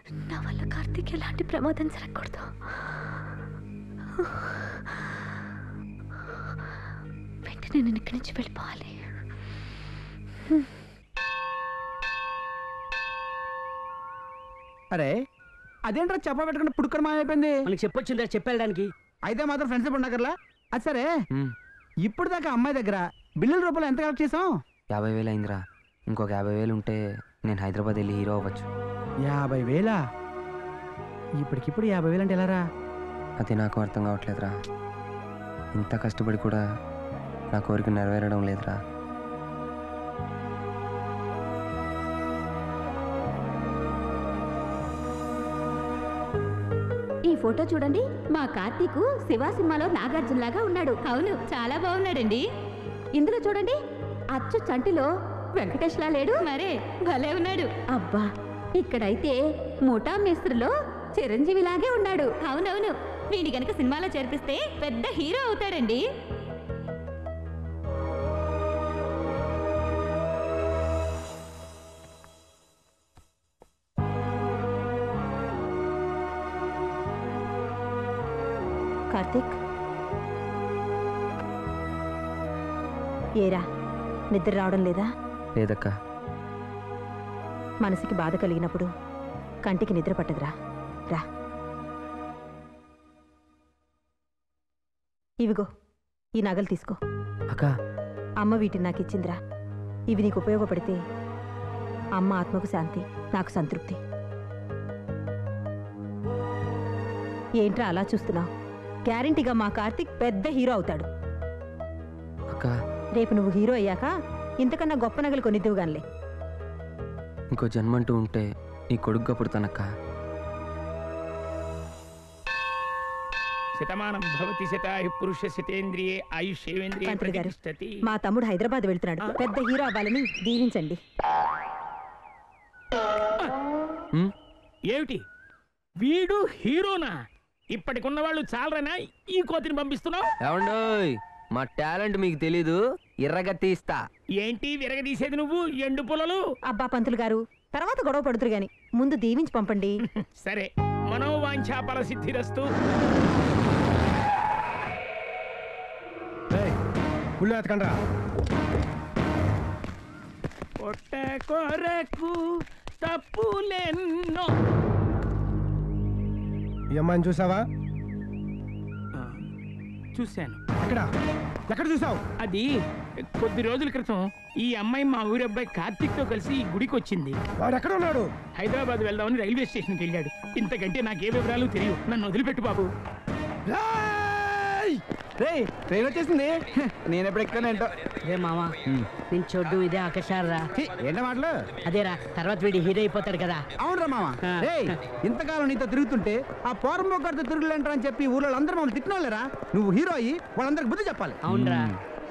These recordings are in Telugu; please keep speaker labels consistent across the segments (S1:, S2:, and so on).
S1: నా వల్ల కార్తీక్ ఎలాంటి ప్రమాదం జరగకూడదు వెంటనే నేను ఇక్కడి నుంచి వెళ్ళిపోవాలి
S2: అరే అదేంట్రా చెప్ప పెట్టుకుని పుడుకొని మాయమైపోయింది
S3: మనకి చెప్పొచ్చిందా చెప్పెళ్ళడానికి
S2: అయితే మాత్రం ఫ్రెండ్స్ ఉండగలరా అది సరే ఇప్పుడు దాకా అమ్మాయి దగ్గర బిల్లుల రూపాయలు ఎంత కలెక్ట్ చేసాం
S4: యాభై వేలు అయిందిరా ఇంకొక యాభై వేలు ఉంటే నేను హైదరాబాద్ వెళ్ళి హీరో అవ్వచ్చు
S2: యాభై వేలా ఇప్పటికిప్పుడు యాభై వేలు అంటే ఎలారా
S4: అది నాకు అర్థం కావట్లేదురా ఇంత కష్టపడి కూడా నా కోరిక నెరవేరడం లేదురా
S5: ఈ ఫోటో చూడండి మా కార్తీక్ శివ సినిమాలో నాగార్జున లాగా ఉన్నాడు అవును చాలా బాగున్నాడండి ఇందులో చూడండి అచ్చు చంటిలో వెంకటేష్ లా లేడు మరే భలే ఉన్నాడు అబ్బా ఇక్కడైతే ముఠా మేస్త్రిలో చిరంజీవి లాగే ఉన్నాడు అవునవును వీడి గనక సినిమాలో చేర్పిస్తే పెద్ద హీరో అవుతాడండి
S6: కార్తీక్ ఏరా నిద్ర రావడం లేదా
S4: లేదక్కా
S6: మనసుకి బాధ కలిగినప్పుడు కంటికి నిద్ర పట్టదురా రా ఇవిగో ఈ నగలు తీసుకో
S4: అక్క
S6: అమ్మ వీటిని నాకు ఇచ్చిందిరా ఇవి నీకు ఉపయోగపడితే అమ్మ ఆత్మకు శాంతి నాకు సంతృప్తి ఏంట్రా అలా చూస్తున్నావు గ్యారంటీగా మా కార్తీక్ పెద్ద హీరో అవుతాడు
S4: అక్క
S6: రేపు నువ్వు హీరో అయ్యాక ఇంతకన్నా గొప్ప నగలు కొనిద్దువుగానిలే
S4: ఇంకో జన్మంటూ ఉంటే నీ కొడుగ్గా పుడతానక్క
S7: శతమానం భవతి శతాయు పురుష శతేంద్రియే ఆయుష్యేంద్రియే
S6: పంతులు గారు
S7: ప్రతిష్టతి
S6: మా తమ్ముడు హైదరాబాద్ వెళ్తున్నాడు పెద్ద హీరో అవ్వాలని దీవించండి
S4: హ్మ్?
S7: ఏమిటి వీడు హీరోనా ఇప్పటికున్న వాళ్ళు చాలరనా ఈ కోతిని పంపిస్తున్నావు
S4: ఏమండోయ్ మా టాలెంట్ మీకు తెలీదు ఎర్రగా తీస్తా
S7: ఏంటి విరగదీసేది నువ్వు ఎండు పొలలు
S6: అబ్బా పంతులు గారు తర్వాత గొడవ పడుతురు గాని ముందు దీవించి పంపండి
S7: సరే మనోవాంఛా ఫల సిద్ధిరస్తు
S2: పుల్లు ఎత్తకండ్రా
S7: పొట్ట కొరకు తప్పులెన్నో
S2: ఈ అమ్మాయిని చూసావా
S7: ఆ, చూశాను
S2: ఎక్కడ ఎక్కడ చూసావు
S7: అది కొద్ది రోజుల క్రితం ఈ అమ్మాయి మా ఊరి అబ్బాయి కార్తీక్ తో కలిసి ఈ గుడికి వచ్చింది
S2: వాడు ఎక్కడ ఉన్నాడు
S7: హైదరాబాద్ వెళ్దామని రైల్వే స్టేషన్కి వెళ్ళాడు ఇంతకంటే నాకే వివరాలు తెలియవు నన్ను వదిలిపెట్టు బాబు
S2: రే ట్రైన్ వచ్చేసింది నేను ఎప్పుడు ఎక్కానంటో
S3: రే మావా నేను చూడ్డం ఇదే ఆకషారా
S2: ఏంట మాటలు
S3: అదేరా తర్వాత వీడి హీరో అయిపోతాడు కదా
S2: అవునరా మామ
S3: ఆ.
S2: రే ఇంతకాలం నీతో తిరుగుతుంటే ఆ పోరంబోకర్తో తిరుగులేంటరా అని చెప్పి ఊళ్ళో అందరూ మమ్మల్ని తిట్టినోళ్ళరా నువ్వు హీరో అయ్యి వాళ్ళందరికి బుద్ధి చెప్పాలి
S3: అవునరా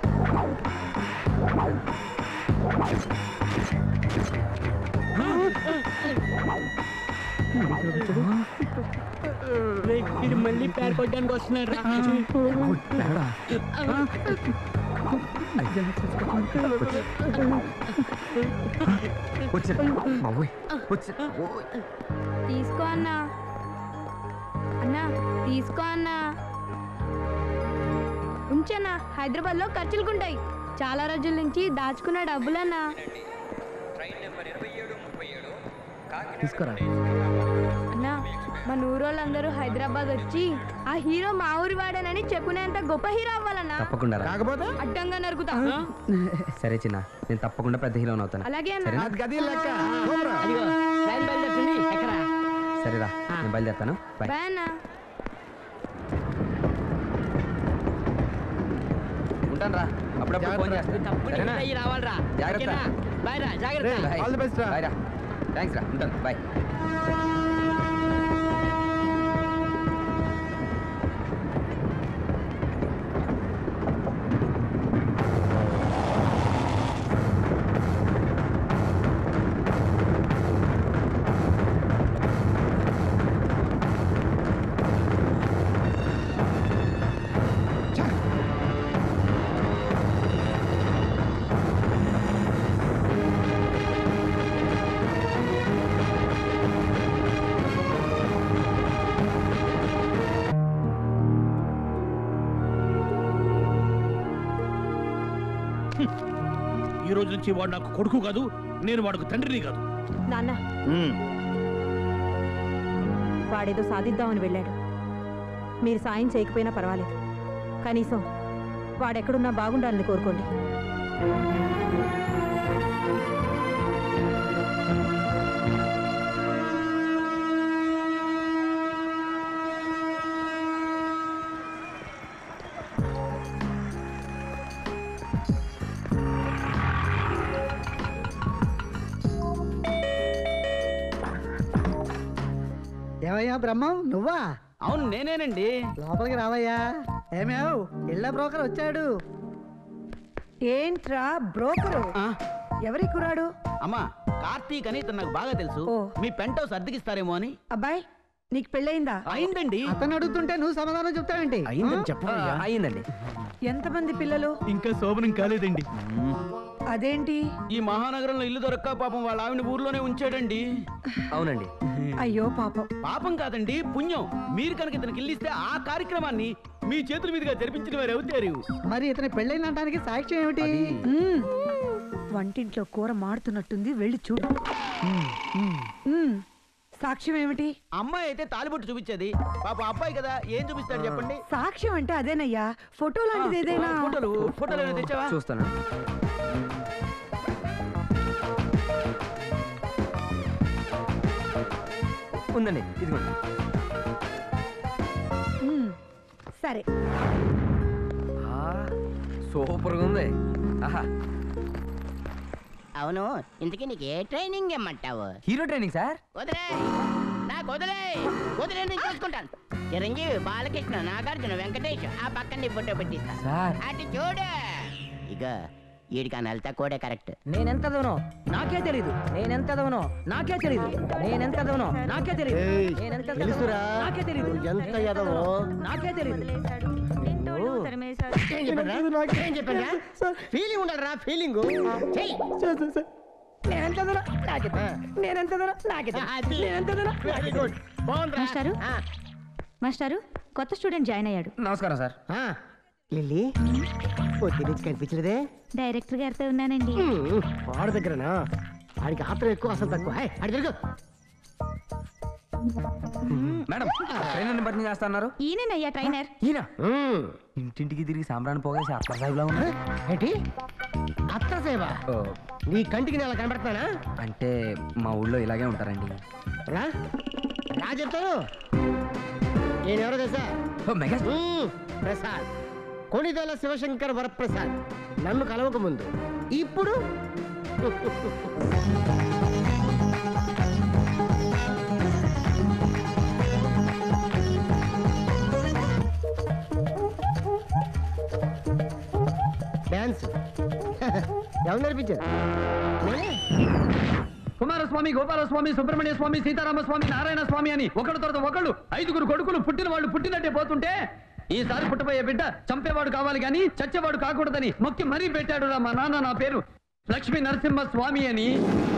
S3: రేయ్, వీడు మళ్ళీ పేరు కొట్టడానికి వస్తున్నాడు
S5: తీసుకో అన్నా అన్నా తీసుకో అన్నా ఉంచన్నా హైదరాబాద్ లో ఖర్చులుకుంటాయి చాలా రోజుల నుంచి దాచుకున్న డబ్బులన్నా
S2: తీసుకురా
S5: అన్నా మన ఊరోళ్ళందరూ హైదరాబాద్ వచ్చి ఆ హీరో మా ఊరి వాడేనని చెప్పునేంత గొప్ప హీరో అవ్వాలన్నా
S4: తప్పకుండా రా.
S2: కాకపోతే
S5: అడ్డంగా నరుకుతా
S4: సరే చిన్న నేను తప్పకుండా పెద్ద హీరోని అవుతాను
S5: అలాగే అన్నా
S4: సరేనా
S2: అది గది లెక్క పోరా.
S3: అదిగో ట్రైన్ బయలుదేరుతుంది ఎక్కరా
S4: సరేరా నేను బయలుదేరుతాను బాయ్
S5: బాయ్ అన్నా
S4: ఉంటాను రా అప్పుడప్పుడు ఫోన్ చేస్తాను
S3: తప్పకుండా
S4: సరేనా
S3: హీరో అయ్యి రావాలిరా
S4: జాగ్రత్త.
S3: ఓకేనా? బాయ్ రా జాగ్రత్త
S2: రేయ్,
S4: బాయ్
S2: all the best రా.
S4: బాయ్ రా థ్యాంక్స్ రా ఉంటాను బాయ్
S2: ఆ
S7: ఈ రోజు నుంచి వాడు నాకు కొడుకు కాదు నేను వాడుకు తండ్రిని కాదు
S6: నాన్న వాడేదో సాధిద్దామని వెళ్ళాడు మీరు సాయం చేయకపోయినా పర్వాలేదు కనీసం వాడెక్కడున్నా బాగుండాలని కోరుకోండి
S8: ఏమయ్యా బ్రహ్మం నువ్వా
S3: అవును నేనేనండి
S8: లోపలికి రావయ్యా ఏమేవ్ ఇళ్ళ బ్రోకర్ వచ్చాడు
S6: ఏంట్రా బ్రోకరు ఎవరి కురాడు
S3: అమ్మా కార్తీక్ అని ఇతను నాకు బాగా తెలుసు
S6: ఓ.
S3: మీ పెంట్ హౌస్ అద్దెకిస్తారేమో అని
S6: అబ్బాయి నీకు పెళ్ళయిందా
S3: అయిందండి
S8: అతను అడుగుతుంటే నువ్వు సమాధానం చెప్తావేంటి
S4: ఆ, అయ్యిందండి
S6: ఎంతమంది పిల్లలు
S7: ఇంకా శోభనం కాలేదండి
S6: అదేంటి
S3: ఈ మహానగరంలో ఇల్లు దొరక్క పాపం వాళ్ళ ఆవిడ ఊర్లోనే ఉంచాడండి
S4: అవునండి
S6: అయ్యో పాపం
S3: పాపం కాదండి పుణ్యం మీరు కనుక ఇతనికి ఇల్లు ఇస్తే ఆ కార్యక్రమాన్ని మీ చేతుల మీదుగా జరిపించిన వారు అవుతారు
S8: మరి ఇతని పెళ్ళైందంటానికి సాక్ష్యం ఏమిటి
S6: మ్మ్. వంటింట్లో కూర మాడుతున్నట్టుంది వెళ్ళి చూడు మ్మ్. సాక్ష్యం ఏమిటి
S3: అమ్మాయి అయితే తాలిబొట్టు చూపించేది పాప అబ్బాయి కదా ఏం చూపిస్తాడు చెప్పండి
S6: సాక్ష్యం అంటే అదేనయ్యా ఫోటో లాంటిది ఏదైనా
S3: ఫోటోలు ఫోటోలు ఏమైనా తెచ్చావా
S4: చూస్తాను ఉందండి ఇదిగోండి
S6: మ్మ్. సరే
S4: ఆ, సూపర్గా ఉంది ఆహా
S9: అవును ఇంతకీ నీకు ఏ ట్రైనింగ్ ఇమ్మంటావు
S4: హీరో ట్రైనింగ్ సార్
S9: వదిలే నాకు వదిలే వదిలే నేను చూసుకుంటాను చిరంజీవి బాలకృష్ణ నాగార్జున వెంకటేష్ ఆ పక్కన నీ ఫోటో పెట్టిస్తా
S4: సార్
S9: అటు చూడు ఇక వీడికి ఆ నలతా కూడా కరెక్ట్
S8: నేనెంత దూనో నాకే తెలీదు నేనెంత దూనో నాకే తెలీదు నేనెంత దూనో నాకే తెలీదు నేనెంత తెలుసురా నాకే తెలీదు ఎంత ఎదవో నాకే తెలీదు
S9: ఏం చెప్పారా ఫీలింగ్ ఉండాలిరా ఫీలింగ్
S8: నేనెంత దూనో నాకే నేనెంత దూనో నాకే నేనెంత దూనో
S9: వెరీ గుడ్ బాగుందిరా
S5: మాస్టారు
S9: ఆ,
S5: మాస్టారు కొత్త స్టూడెంట్ జాయిన్ అయ్యాడు
S4: నమస్కారం సార్
S8: ఆ, లిల్లీ పొద్దు నుంచి కనిపించలేదే
S5: డైరెక్టర్ గారితో ఉన్నానండి
S8: వాడి దగ్గరనా వాడికి ఆత్రం ఎక్కువ అసలు తక్కువ హే, అటు తిరుగు
S4: మేడం ట్రైనర్ని పరిచయం చేస్తున్నారు
S5: ఈయనయ్యా ట్రైనర్
S4: ఈయన ఇంటింటికి తిరిగి సాంబ్రాన్ని పోగేసి అప్పర్ సాహిబ్లా ఉన్నారు
S8: ఏంటి అత్త సేవ
S4: ఓ,
S8: నీ కంటికి నేను అలా కనబడతానా
S4: అంటే మా ఊళ్ళో ఇలాగే ఉంటారండి
S8: రా రా చెప్తాను నేనెవరో తెలుసా
S4: ఓ, మెగా
S8: మ్మ్, ప్రసాద్ కొణిదెల శివశంకర్ వరప్రసాద్ నన్ను కలవక ముందు ఇప్పుడు డాన్స్ ఎవరు నేర్పించారు నేనే
S2: కుమారస్వామి గోపాలస్వామి సుబ్రహ్మణ్య స్వామి సీతారామ స్వామి నారాయణ స్వామి అని ఒకడు తర్వాత ఒకళ్ళు ఐదుగురు కొడుకులు పుట్టిన వాళ్ళు పుట్టినట్టే పోతుంటే ఈసారి పుట్టబోయే బిడ్డ చంపేవాడు కావాలి గాని చచ్చేవాడు కాకూడదని మొక్కి మరీ పెట్టాడు మా నాన్న నా పేరు లక్ష్మీ నరసింహ స్వామి అని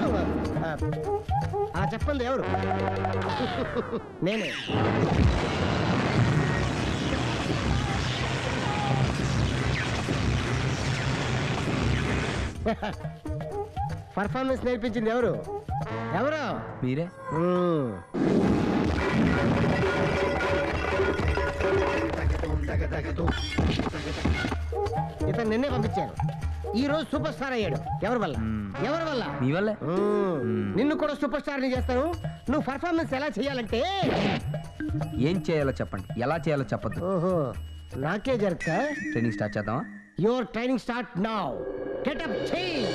S8: ఆ చెప్పండి ఎవరు నేనే పర్ఫార్మెన్స్ నేర్పించింది ఎవరు ఎవరు
S4: మీరే
S8: మ్మ్. ఇతను నిన్నే పంపించారు ఈ రోజు సూపర్ స్టార్ అయ్యాడు ఎవరి వల్ల ఎవరి వల్ల
S4: మీ వల్లే
S8: మ్మ్. నిన్ను కూడా సూపర్ స్టార్ ని చేస్తాను నువ్వు పర్ఫార్మెన్స్ ఎలా చేయాలంటే
S4: ఏం చేయాలో చెప్పండి ఎలా చేయాలో చెప్పొద్దు
S8: ఓహో నాకే జరుగుతా
S4: ట్రైనింగ్ స్టార్ట్ చేద్దామా
S8: your training start now get up change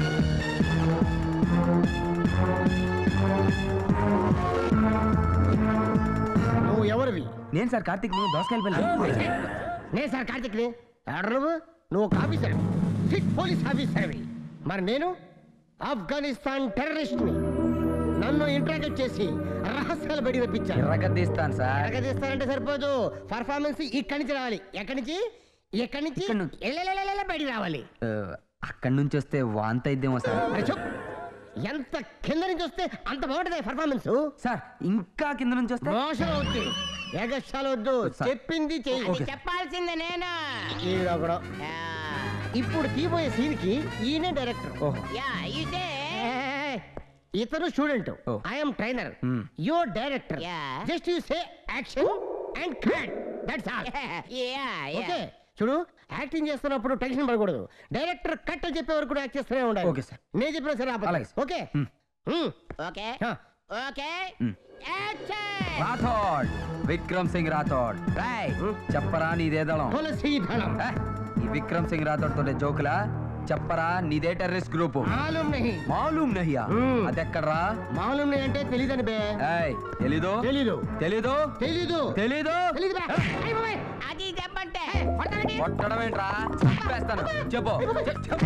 S8: నువ్వు ఎవరివి
S4: నేను సార్ కార్తీక్ నేను దోసకాయలు వెళ్ళి
S8: నేను సార్ కార్తిక్ ని ఎవరు నువ్వు నువ్వు ఒక ఆఫీసర్ సిట్ పోలీస్ ఆఫీసర్ మరి నేను ఆఫ్ఘనిస్తాన్ టెర్రరిస్ట్ ని నన్ను ఇంట్రాగేట్ చేసి రహస్యాలు బయట తెప్పించాను
S4: ఎర్రగద్దీస్తాను సార్
S8: ఎరగదీస్తానంటే సరిపోదు పర్ఫార్మెన్స్ ఇక్కడి నుంచి రావాలి ఎక్కడి నుంచి ఎక్కడి నుంచి
S4: ఇక్కడి నుంచి.
S8: ఎల్లెల్లెల్లెల్ల బయటికి రావాలి
S4: ఆ, అక్కడి నుంచి వస్తే వాంత అయిద్దేమో సార్
S8: అరే చూప్. ఎంత కింద నుంచి వస్తే అంత బాగుంటుంది పర్ఫార్మెన్స్
S4: సార్ ఇంకా కింద నుంచి వస్తే
S8: మోసం అవుద్ది ఎగస్టాలు వద్దు
S4: సార్.
S8: చెప్పింది చెయ్యి
S9: అది చెప్పాల్సింది నేను
S8: ఈడొకడు.
S9: ఆ,
S8: ఇప్పుడు తీయబోయే సీన్ కి ఈయనే డైరెక్టర్
S4: ఓహో
S9: యా ఇదే
S8: ఇతను student
S4: Oh.
S8: I'm trainer
S4: Hmm.
S8: Your director
S9: Yeah.
S8: Just you say action and cut that's all
S9: yeah
S8: okay చూడు యాక్టింగ్ చేస్తున్నప్పుడు టెన్షన్ పడకూడదు డైరెక్టర్ కట్ అని చెప్పే వరకు కూడా యాక్ట్ చేస్తూనే ఉండాలి
S4: Okay, sir.
S8: నేను చెప్పిన సరే
S4: అలాగే, sir.
S8: Okay
S9: okay
S4: Huh.
S9: Okay
S4: Hmm.
S9: Action
S4: Rathod Vikram Singh Rathod Roy చెప్పరా నీదే దళం
S8: తులసి దళం
S4: ఏ, ఈ విక్రమ్ సింగ్ రాథోడ్ తోటే జోకులా చెప్పరా నీదే టెర్రరిస్ట్ గ్రూప్
S8: మాలూం నహి
S4: మాలూమ్ నహియా
S8: Hmm.
S4: అదెక్కడ్రా
S8: మాలూం నహి అంటే తెలియదని బే
S4: ఏయ్ తెలీదు
S8: తెలీదు
S4: తెలీదు
S8: తెలీదు
S4: తెలీదు
S8: తెలీదు బే అయ్ బాబాయ్
S9: అది చెప్పంటే
S4: కొట్టడం ఏంట్రా చంపేస్తాను చెప్పు చె- చెప్పు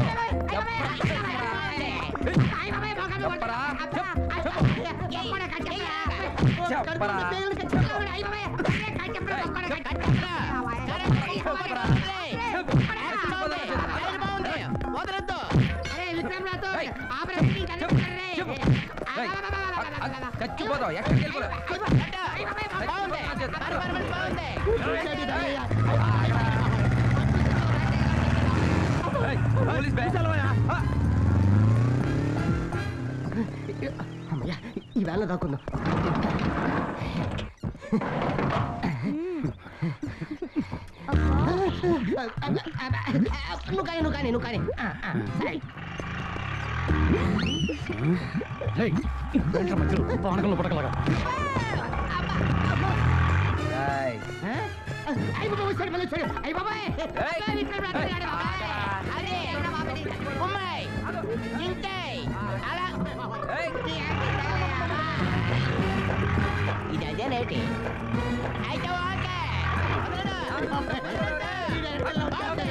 S4: చెప్పరా చెప్- చెప్పరా
S9: వదలొద్దు
S4: ఏయ్, చెప్పు ఏయ్, అ- అ- చచ్చిపోతావు ఎక్కడికి వెళ్ళిపోలేవు
S9: బాగుంది పర్ఫార్మెన్స్ బాగుంది
S4: ఏయ్, పోలీస్ బే ఆ,
S8: అమ్మయ్య, ఈ వేళ దాక్కుందాం నువ్వు కానీ నువ్వు కానీ నువ్వు కానీ ఆ, ఆ, సరే.
S4: ఏయ్,
S8: ఆ? అయ్ బాబాయ్, సరే, మళ్ళీ సరే. అయ్ బాబాయ్.
S4: ఏయ్.
S8: అబ్బాయి, విక్రమ్ రాథోడ్ గాడు బాబాయ్.
S9: అదే ఉమ్మాయి చింతాయి అలా
S4: ఏయ్,
S9: ఇది అదేనేటి అయితే ఓకే వదలడు. వదలడు. బాగుంది.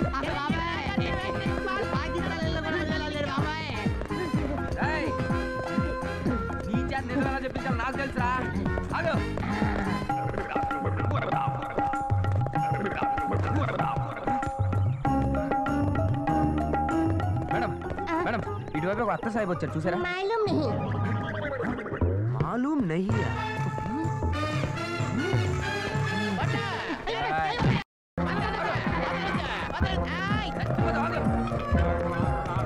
S4: ఏయ్. నీ చేత నిజం ఎలా చెప్పించాలో నాకు తెలుసురా ఆగు మేడం మేడం ఇటువైపు ఒక అత్త సాహిబ్ వచ్చారు చూసారా మాలూమ్ నహియా ఏయ్,
S9: వదలడు. ఆయ్.
S4: చచ్చిపోతావు, ఆగు.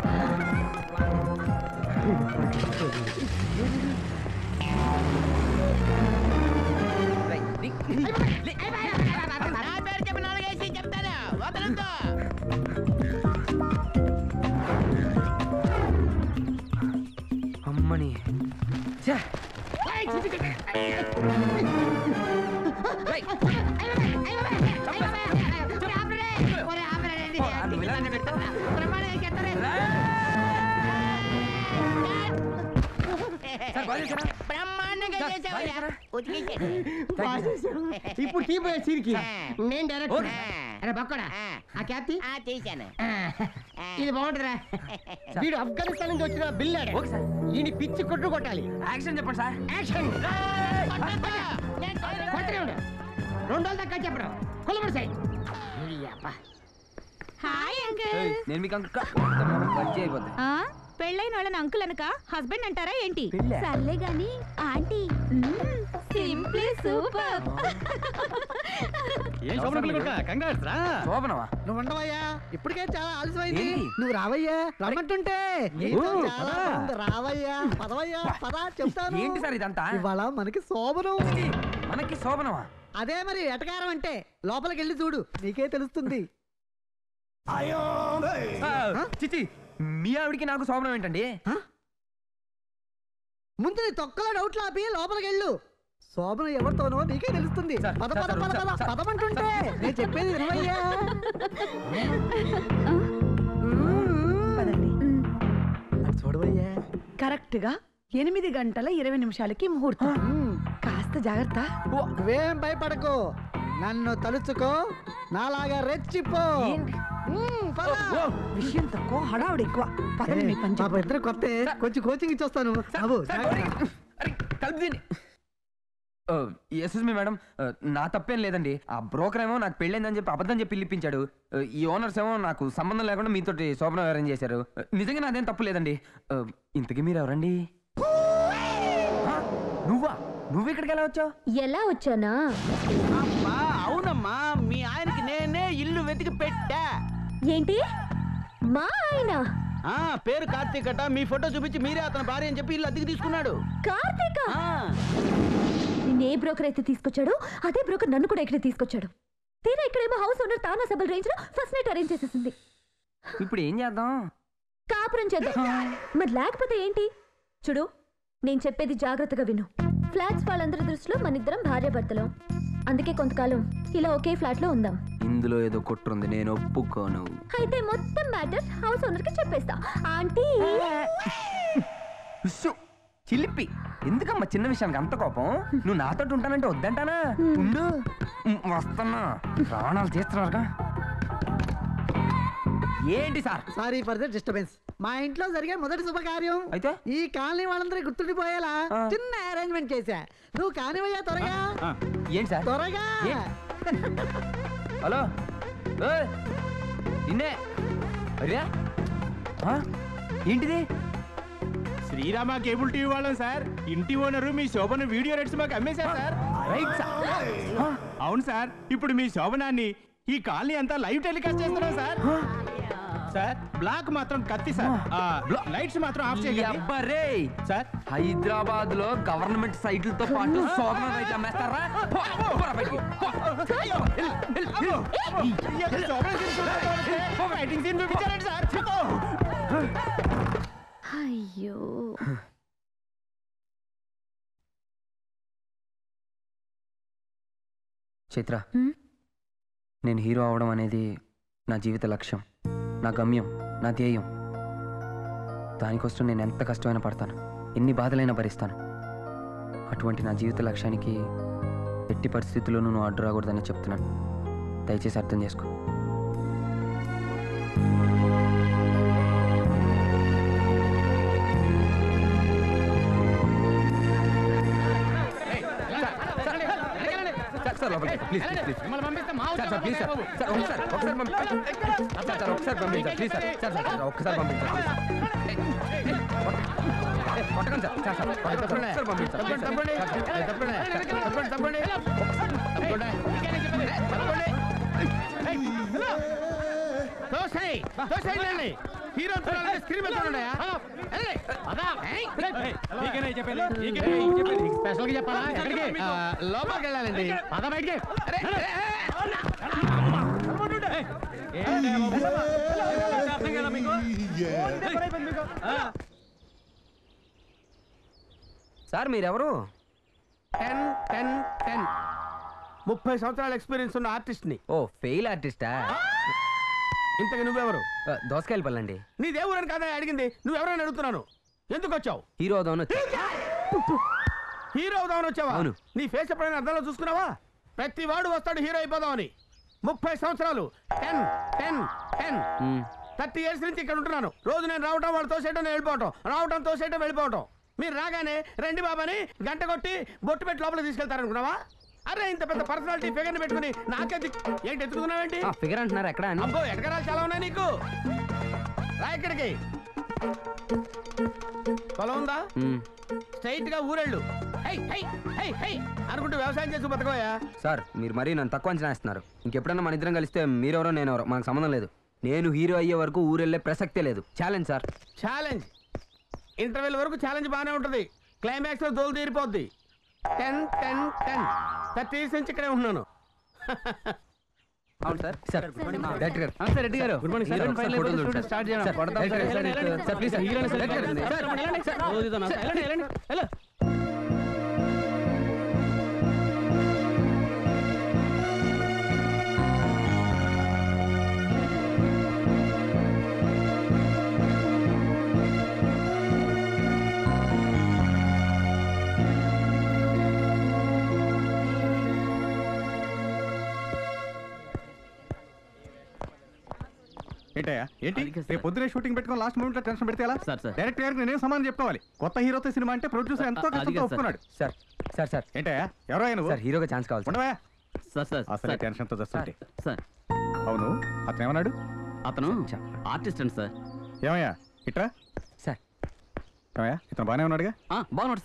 S4: రేయ్, నీ- లే.
S9: నా పేరు చెప్పి నాలుగేసి చెప్తాను వదలొద్దు
S4: అమ్మని ఛే. రేయ్, నువ్వు ఇలానే పెట్టావు? సార్, బాగా చేశారా?
S9: బ్రహ్మాండంగా
S4: సార్,
S9: చేసావయ్యా
S4: బాగా చేశారా?
S9: ఉతికేసాడు.
S8: బాగా చేశారు. ఇప్పుడు తీయబోయే సీన్ కి నేను డైరెక్టర్
S4: ఓకే.
S8: అరే బక్కడా
S9: ఆ.
S8: ఆ క్యాప్తి
S9: ఆ, తీశాను
S8: ఇది బాగుంటుందిరా వీడు ఆఫ్ఘనిస్తాన్ నుంచి వచ్చిన బిల్లాడు
S4: ఓకే సార్
S8: ఈయన పిచ్చి కొట్టు కొట్టాలి
S4: యాక్షన్ చెప్పండి సార్
S8: యాక్షన్
S9: కొట్టొద్దు. నేను
S8: కొట్టనే ఉండు రెండు రోజుల దాకా చెప్పడం కొలబడి సై
S5: హాయ్ అంకుల్
S4: ఏయ్, నేను మీకు అంక బజ్జీ అయిపోద్ది
S5: పెళ్ళైన వాళ్ళని అంకుల్ అనక హస్బెండ్ అంటారా ఏంటి
S4: పెళ్ళా?
S5: సర్లే గాని ఆంటీ సింప్లీ సూపర్
S3: ఏం శోభన పిల్ల కొడుకా కంగ్రాట్స్ రా
S4: శోభనవా
S10: నువ్వు ఉండవయ్యా ఇప్పటికే చాలా ఆలస్యమైంది
S4: ఏంటి?
S10: నువ్వు రావయ్యా రమ్మంటుంటే నీతో
S4: ఓ,
S10: చాలా
S4: పద.
S10: బాగుంది. రావయ్యా పదవయ్యా పద చెప్తాను
S4: ఏంటి సార్ ఇదంతా
S10: ఇవాళ మనకి శోభనం
S4: మనకి శోభనవా
S10: అదే మరి ఎటకారం అంటే లోపలికి వెళ్ళి చూడు నీకే తెలుస్తుంది
S4: ఆ, చిచి మీ ఆవిడికి నాకు శోభనం ఏంటండి
S10: ముందు నీ తొక్కలో డౌట్లు ఆపి లోపలికి వెళ్ళు శోభనం ఎవరితోనో నీకే తెలుస్తుంది
S4: సార్,
S10: పద
S4: సార్,
S10: పద
S4: సార్,
S10: పద
S4: సార్,
S10: పద
S4: సార్,
S10: పదమంటుంటే నేను చెప్పేది వినవయ్యా
S11: పదండి అటు చూడవయ్యా కరెక్ట్ గా ఎనిమిది గంటల ఇరవై నిమిషాలకి ముహూర్తం కాస్త జాగ్రత్త
S10: నువ్వేం భయపడకు నన్ను తలుచుకో నాలాగా రెచ్చిపో ఉమ్, పద.
S11: విషయం తక్కువ హడావుడు ఎక్కువ పదండి మీ పని
S10: పాప ఇద్దరు కొత్త కొంచెం కోచింగ్ ఇచ్చొస్తాను బాబు జాగ్రత్త.
S4: అరే కలిపి దీన్ని ఎస్ఎస్ మీ మేడం నా తప్పేం లేదండి ఆ బ్రోకర్ ఏమో నాకు పెళ్ళైందని చెప్పి అబద్ధం చెప్పి పిలిపించాడు Uh, ఈ ఓనర్స్ ఏమో నాకు సంబంధం లేకుండా మీతోటి శోభనం అరేంజ్ చేశారు Uh, నిజంగా నాదేం తప్పు లేదండి Uh, ఇంతకీ మీరు ఎవరండి Huh? నువ్వా నువ్వు ఇక్కడికి ఎలా వచ్చావు
S1: ఎలా వచ్చానా
S3: అమ్మా అవునమ్మా మీ ఆయనకి నేనే ఇల్లు వెతికి పెట్టా
S1: ఏంటి మా ఆయన
S3: ఆ పేరు కార్తీక్ అట మీ ఫోటో చూపించి మీరే అతని భార్య అని చెప్పి ఇల్లు అద్దెకి తీసుకున్నాడు
S1: కార్తీక
S3: ఆ,
S1: నిన్ను ఏ బ్రోకర్ అయితే తీసుకొచ్చాడో అదే బ్రోకర్ నన్ను కూడా ఇక్కడ తీసుకొచ్చాడు తీరా ఇక్కడేమో హౌస్ ఓనర్ తానా సబల్ రేంజ్ లో ఫస్ట్ నైట్ అరేంజ్ చేసేసింది
S4: ఇప్పుడు ఏం చేద్దాం
S1: కాపురం చేద్దాం మరి లేకపోతే ఏంటి చూడు నేను చెప్పేది జాగ్రత్తగా విను ఫ్లాట్స్ వాళ్ళందరి దృష్టిలో మన ఇద్దరం భార్యాభర్తలం అందుకే కొంతకాలం ఇలా ఒకే ఫ్లాట్ లో ఉందాం
S4: ఇందులో ఏదో కుట్రుంది నేను ఒప్పుకోను
S1: అయితే మొత్తం మ్యాటర్ హౌస్ ఓనర్ కి చెప్పేస్తా ఆంటీ
S4: ఉస్సు, చిలిపి ఎందుకమ్మా చిన్న విషయానికి అంత కోపం నువ్వు నాతో ఉంటానంటే వద్దంటానా ఉండు ఉమ్, వస్తున్నా ప్రాణాలు తీస్తున్నారుగా ఏంటి sir
S10: sorry for the disturbance మా ఇంట్లో జరిగే మొదటి శుభకార్యం
S4: అయితే
S10: ఈ కాలనీ వాళ్ళందరూ గుర్తుండిపోయేలా
S4: ఆ.
S10: చిన్న అరేంజ్మెంట్ చేశా నువ్వు కానివయ్యా త్వరగా
S4: ఏంటి సార్
S10: త్వరగా
S4: ఏ? హలో ఏయ్, నిన్నే అరే ఆ? ఏంటిది
S7: శ్రీరామ కేబుల్ టీవీ వాళ్ళం సార్ ఇంటి ఓనరు మీ శోభను వీడియో రైట్స్ మాకు అమ్మేశారు సార్
S4: రైట్ సార్ ఆ,
S7: అవును సార్ ఇప్పుడు మీ శోభనాన్ని ఈ కాలనీ అంతా లైవ్ టెలికాస్ట్ చేస్తున్నాం సార్ సార్ బ్లాక్ మాత్రం కత్తి సార్ ఆ, లైట్స్ మాత్రం ఆఫ్
S4: ఈ
S7: చేయండి
S4: అబ్బరే
S7: సార్
S4: హైదరాబాద్ లో గవర్నమెంట్ సైట్లతో పాటు శోభన రైట్ అమ్మేస్తారా పో, పోరా బయటికి, పో.
S7: ఫైటింగ్ సీన్ చూపించారండి సార్
S1: అయ్యో
S4: చైత్ర
S1: హ్మ్?
S4: నేను హీరో అవడం అనేది నా జీవిత లక్ష్యం నా గమ్యం నా ధ్యేయం దానికోసం నేను ఎంత కష్టమైనా పడతాను ఎన్ని బాధలైనా భరిస్తాను అటువంటి నా జీవిత లక్ష్యానికి ఎట్టి పరిస్థితుల్లోనూ నువ్వు అడ్డు రాకూడదని చెప్తున్నాను దయచేసి అర్థం చేసుకో సార్ సార్ లోపలికి ప్లీజ్ ప్లీజ్ ప్లీజ్
S7: మిమ్మల్ని పంపిస్తే మా
S4: sir sir please sir sir ఒకసారి ఒకసారి పంపించండి సార్ సార్ ఒకసారి పంపించండి please sir sir sir sir ఒక్కసారి పంపించండి ప్లీజ్ ఏ, కొట్టకండి సార్ సార్ సార్ ఒకసారి పంపించండి ప్లీజ్ సార్. సార్, సార్,
S7: తప్పండి హీరో స్క్రీన్ మీద చూడండియా. ఏయ్, పద. ఏయ్, ఏయ్, స్పెషల్ గా చెప్పాలా ఎక్కడికి ఆ, లోపలికి వెళ్ళాలండి పద బయటికి అరే, అరే, అరే.
S4: సార్ మీరెవరు
S3: టెన్ టెన్ టెన్ ముప్పై సంవత్సరాల ఎక్స్పీరియన్స్ ఉన్న ఆర్టిస్ట్ ని
S4: ఓ ఫెయిల్ ఆర్టిస్టా
S3: ఇంతకు నువ్వెవరు
S4: దోసకాయలు పల్లండి
S3: నీ దేవురని కదా అడిగింది నువ్వెవరని అడుగుతున్నాను ఎందుకు వచ్చావు
S4: హీరో అవుదామని వచ్చా
S3: హీరో అవుదామని వచ్చావా
S4: అవును.
S3: నీ ఫేస్ ఎప్పుడైనా అర్థంలో చూసుకున్నావా ప్రతి వాడు వస్తాడు హీరో అయిపోదామని ముప్పై సంవత్సరాలు ten ten ten
S4: hmm,
S3: thirty years నుంచి ఇక్కడ ఉంటున్నాను రోజు నేను రావటం వాళ్ళు తోసేయటం నేను వెళ్ళిపోవటం రావటం తోసేయటం వెళ్ళిపోవటం మీరు రాగానే రండి బాబాని గంట కొట్టి బొట్టు పెట్టి లోపల తీసుకెళ్తారనుకున్నావా అరే ఇంత పెద్ద పర్సనాలిటీ ఫిగర్ని పెట్టుకుని నాకే దిక్కు- ఏంటి ఎత్తుకున్నావేంటి
S4: ఆ ఫిగర్ అంటున్నారు ఎక్కడ అని
S3: అబ్బో ఎడగరాలు చాలా ఉన్నాయి నీకు రా ఇక్కడికి పొలం ఉందా
S4: మ్,
S3: స్ట్రైట్ గా ఊరెళ్ళు హై హై హై హై అనుకుంటూ వ్యవసాయం చేసి బతకవయ్యా
S4: సార్ మీరు మరీ నన్ను తక్కువ అంచనా వేస్తున్నారు ఇంకెప్పుడన్నా మన ఇద్దరం కలిస్తే మీరెవరో నేనెవరో మనకు సంబంధం లేదు నేను హీరో అయ్యే వరకు ఊరెళ్ళే ప్రసక్తే లేదు ఛాలెంజ్ సార్
S3: ఛాలెంజ్ ఇంటర్వెల్ వరకు ఛాలెంజ్ బాగానే ఉంటుంది క్లైమాక్స్ లో దోలు తీరిపోద్ది ten ten ten thirty years నుంచి ఇక్కడే ఉంటున్నాను
S4: అవును సార్ సార్ డైరెక్టర్ గారు
S3: నమస్తే రెడ్డి గారు good morning
S4: heroine final episode చూడండి సార్.
S3: స్టార్ట్ చేయడం
S4: సార్, డైరెక్టర్ గారు, సార్, ప్లీజ్ సార్, డైరెక్టర్ గారు, సార్,
S12: ఏంటయ్యా ఏంటి రేపు పొద్దునే షూటింగ్ పెట్టుకుని లాస్ట్ మూమెంట్ లో టెన్షన్ పెడితే ఎలా
S2: సార్, సార్.
S12: డైరెక్టర్ గారికి నేనేం సమాధానం చెప్పుకోవాలి కొత్త హీరోతో సినిమా అంటే ప్రొడ్యూసర్ ఎంతో
S2: అది
S12: కష్టంతో
S2: కాదు,
S12: ఒప్పుకున్నాడు
S4: సార్ సార్ సార్
S12: ఏంటయ్యా ఎవరో నువ్వు
S4: సార్ హీరోగా ఛాన్స్ కావాలి సార్.
S12: ఉండవా
S2: సార్ సార్
S12: అసలు
S2: సార్,
S12: టెన్షన్ తో వస్తుంటే
S2: సార్
S12: అవును అతను ఏమన్నాడు
S2: అతను ఆర్టిస్ట్ అండి సార్
S12: ఏమయ్యా ఇట్రా
S4: సార్
S12: ఏమయ్యా ఇతను బాగానే ఉన్నాడుగా
S2: ఆ, బాగున్నాడు